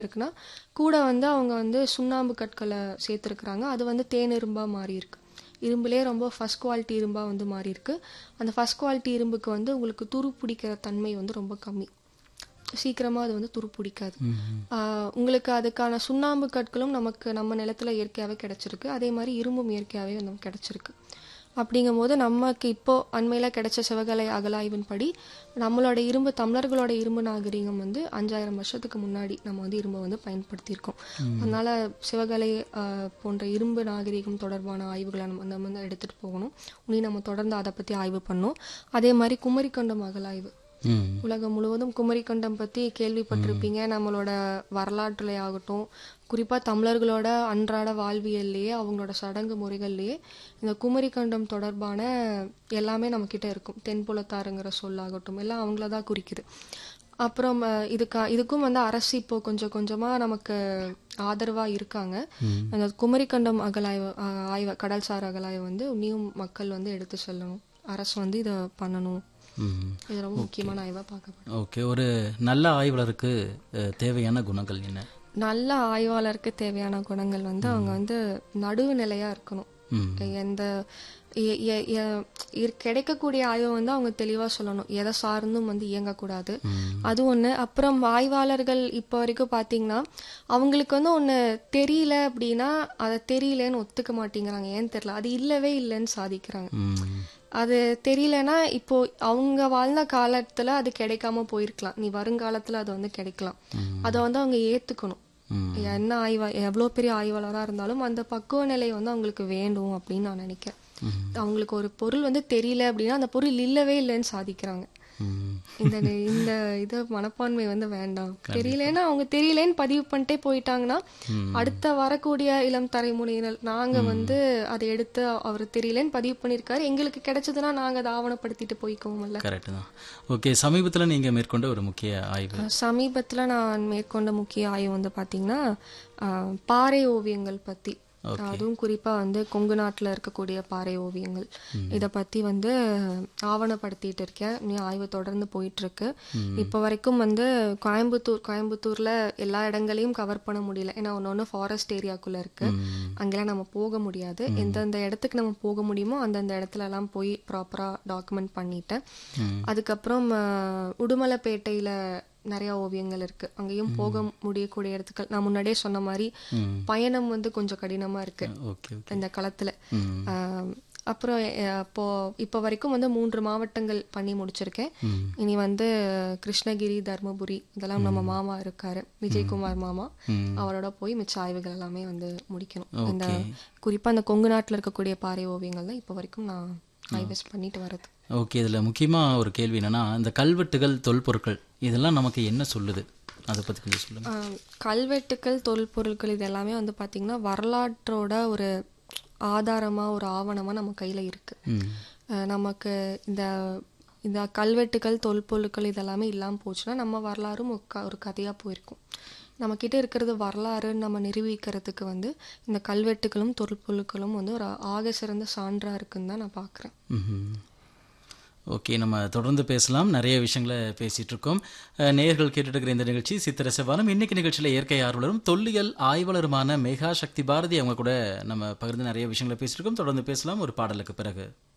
இருக்குன்னா கூட வந்து அவங்க வந்து சுண்ணாம்பு கற்களை சேர்த்துருக்குறாங்க அது வந்து தேனிரும்பா மாறி இருக்கு இரும்புலே ரொம்ப ஃபர்ஸ்ட் குவாலிட்டி இரும்பா வந்து மாறி இருக்கு அந்த ஃபர்ஸ்ட் குவாலிட்டி இரும்புக்கு வந்து உங்களுக்கு துரு பிடிக்கிற தன்மை வந்து ரொம்ப கம்மி சீக்கிரமாக அது வந்து துரு பிடிக்காது ஆஹ் உங்களுக்கு அதுக்கான சுண்ணாம்பு கற்களும் நமக்கு நம்ம நிலத்துல இயற்கையாகவே கிடைச்சிருக்கு அதே மாதிரி இரும்பும் இயற்கையாகவே நமக்கு கிடைச்சிருக்கு அப்படிங்கும்போது நமக்கு இப்போ அண்மையில் கிடைச்ச சிவகலை அகலாய்வின்படி நம்மளோட இரும்பு தமிழர்களோட இரும்பு நாகரிகம் வந்து அஞ்சாயிரம் வருஷத்துக்கு முன்னாடி நம்ம வந்து இரும்பை வந்து பயன்படுத்தியிருக்கோம் அதனால சிவகலை ஆஹ், போன்ற இரும்பு நாகரிகம் தொடர்பான ஆய்வுகளை நம்ம நம்ம வந்து எடுத்துட்டு போகணும் இனி நம்ம தொடர்ந்து அதை பற்றி ஆய்வு பண்ணோம் அதே மாதிரி குமரிக்கண்டம் அகலாய்வு ம் உலகம் முழுவதும் குமரிக்கண்டம் பற்றி கேள்விப்பட்டிருப்பீங்க நம்மளோட வரலாற்றுல ஆகட்டும் குறிப்பாக தமிழர்களோட அன்றாட வாழ்வியல்லையே அவங்களோட சடங்கு முறைகள்லையே இந்த குமரிக்கண்டம் தொடர்பான எல்லாமே நம்மக்கிட்ட இருக்கும் தென்புலத்தாருங்கிற சொல்லாகட்டும் எல்லாம் அவங்கள தான் குறிக்குது அப்புறம் அஹ், இதுக்கா இதுக்கும் வந்து அரசு இப்போ கொஞ்சம் கொஞ்சமாக நமக்கு ஆதரவாக இருக்காங்க அந்த குமரிக்கண்டம் அகலாய்வு அஹ், ஆய்வு கடல்சார் அகலாய்வு வந்து இன்னும் மக்கள் வந்து எடுத்து செல்லணும் அரசு வந்து இதை பண்ணணும் ம் இது ரொம்ப முக்கியமான ஆய்வாக பார்க்கப்படுது ஓகே ஒரு நல்ல ஆய்வாளருக்கு அஹ், தேவையான குணங்கள் என்ன நல்ல ஆய்வாளருக்கு தேவையான குணங்கள் வந்து அவங்க வந்து நடுவுநிலையா இருக்கணும் ம் எந்த எ- எ- எ- இரு- கிடைக்கக்கூடிய ஆய்வை வந்து அவங்க தெளிவா சொல்லணும் எதை சார்ந்தும் வந்து இயங்கக்கூடாது அது ஒண்ணு அப்புறம் ஆய்வாளர்கள் இப்போ வரைக்கும் பாத்தீங்கன்னா அவங்களுக்கு வந்து ஒண்ணு தெரியல அப்படின்னா அதை தெரியலன்னு ஒத்துக்க மாட்டேங்கிறாங்க ஏன்னு தெரியல அது இல்லவே இல்லைன்னு சாதிக்கிறாங்க ம் அது தெரியலனா இப்போ அவங்க வாழ்ந்த காலத்துல அது கிடைக்காம போயிருக்கலாம் நீ வருங்காலத்துல அது வந்து கிடைக்கலாம் அதை வந்து அவங்க ஏத்துக்கணும் ம். என்ன ஆய்வா எவ்வளோ பெரிய ஆய்வாளரா இருந்தாலும் அந்த பக்குவ நிலை வந்து அவங்களுக்கு வேண்டும் அப்படின்னு நான் நினைக்கிறேன் அவங்களுக்கு ஒரு பொருள் வந்து தெரியல அப்படின்னா அந்த பொருள் இல்லவே இல்லைன்னு சாதிக்கிறாங்க ம் இந்த நி- இந்த இது மனப்பான்மை வந்து வேண்டாம் தெரியலன்னா அவங்க தெரியலன்னு பதிவு பண்ணிட்டே போயிட்டாங்கன்னா அடுத்த வரக்கூடிய இளம் தலைமுறையினர் நாங்க வந்து அதை எடுத்து அவர் தெரியலன்னு பதிவு பண்ணியிருக்காரு எங்களுக்கு கிடைச்சதுன்னா நாங்க அதை ஆவணப்படுத்திட்டு போய்க்குவோம்ல கரெக்டு தான் ஓகே சமீபத்தில் நீங்கள் மேற்கொண்ட ஒரு முக்கிய ஆய்வு சமீபத்துல நான் மேற்கொண்ட முக்கிய ஆய்வு வந்து பாத்தீங்கன்னா ஆஹ், பாறை ஓவியங்கள் பத்தி அதுவும் குறிப்பா வந்து கொங்கு நாட்டுல இருக்கக்கூடிய பாறை ஓவியங்கள் இத பத்தி வந்து ஆவணப்படுத்திட்டு இருக்கேன் நீ ஆய்வு தொடர்ந்து போயிட்டு இருக்கு இப்போ வரைக்கும் வந்து கோயம்புத்தூர் கோயம்புத்தூர்ல எல்லா இடங்களையும் கவர் பண்ண முடியல ஏன்னா ஒன்று ஒன்று ஃபாரஸ்ட் ஏரியாக்குள்ள இருக்கு அங்கெல்லாம் நம்ம போக முடியாது எந்தெந்த இடத்துக்கு நம்ம போக முடியுமோ அந்தந்த இடத்துல எல்லாம் போய் ப்ராப்பரா டாக்குமெண்ட் பண்ணிட்டேன் அதுக்கப்புறம் அஹ், உடுமலைப்பேட்டையில நிறைய ஓவியங்கள் இருக்கு அங்கேயும் போக முடியக்கூடிய இடத்துக்கள் நான் முன்னாடியே சொன்ன மாதிரி பயணம் வந்து கொஞ்சம் கடினமா இருக்கு ஓகே ஓகே இந்த களத்துல ம் ஆஹ், அப்புறம் அஹ், இப்போ இப்போ வரைக்கும் வந்து மூன்று மாவட்டங்கள் பண்ணி முடிச்சிருக்கேன் இனி வந்து கிருஷ்ணகிரி தர்மபுரி இதெல்லாம் நம்ம மாமா இருக்காரு விஜயகுமார் மாமா ம். அவரோட போய் மிச்ச ஆய்வுகள் எல்லாமே வந்து முடிக்கணும் இந்த குறிப்பா இந்த கொங்கு நாட்டுல இருக்கக்கூடிய பாறை ஓவியங்கள் தான் இப்போ வரைக்கும் நான் ஆய்வு பண்ணிட்டு வர்றது ஓகே இதில் முக்கியமாக ஒரு கேள்வி என்னன்னா இந்த கல்வெட்டுகள் தொல்பொருட்கள் இதெல்லாம் நமக்கு என்ன சொல்லுது அதை பற்றி கொஞ்சம் சொல்லுங்க ஆஹ் கல்வெட்டுக்கள் தொல்பொருட்கள் இது எல்லாமே வந்து பாத்தீங்கன்னா வரலாற்றோட ஒரு ஆதாரமா ஒரு ஆவணமா நம்ம கையில இருக்கு ம் ஆஹ் நமக்கு இந்த இந்த கல்வெட்டுகள் தொல்பொருட்கள் இதெல்லாமே இல்லாமல் போச்சுன்னா நம்ம வரலாறும் ஒரு க- ஒரு கதையாக போயிருக்கும் நம்மக்கிட்ட இருக்கிறது வரலாறுன்னு நம்ம நிரூபிக்கிறதுக்கு வந்து இந்த கல்வெட்டுகளும் தொல்பொருட்களும் வந்து ஒரு ஆக சிறந்த சான்றா இருக்குன்னு தான் நான் பார்க்குறேன் ம்ஹும். ஓகே நம்ம தொடர்ந்து பேசலாம் நிறைய விஷயங்களை பேசிட்டு இருக்கோம் அஹ், நேயர்கள் கேட்டுட்டு இருக்கிற இந்த நிகழ்ச்சி சித்திர செவ்வானம் இன்னைக்கு நிகழ்ச்சியில் இயற்கை ஆர்வலரும் தொல்லியல் ஆய்வாளருமான மேகா சக்தி பாரதி அவங்க கூட நம்ம பகிர்ந்து நிறைய விஷயங்களை பேசிட்டு இருக்கோம் தொடர்ந்து பேசலாம் ஒரு பாடலுக்கு பிறகு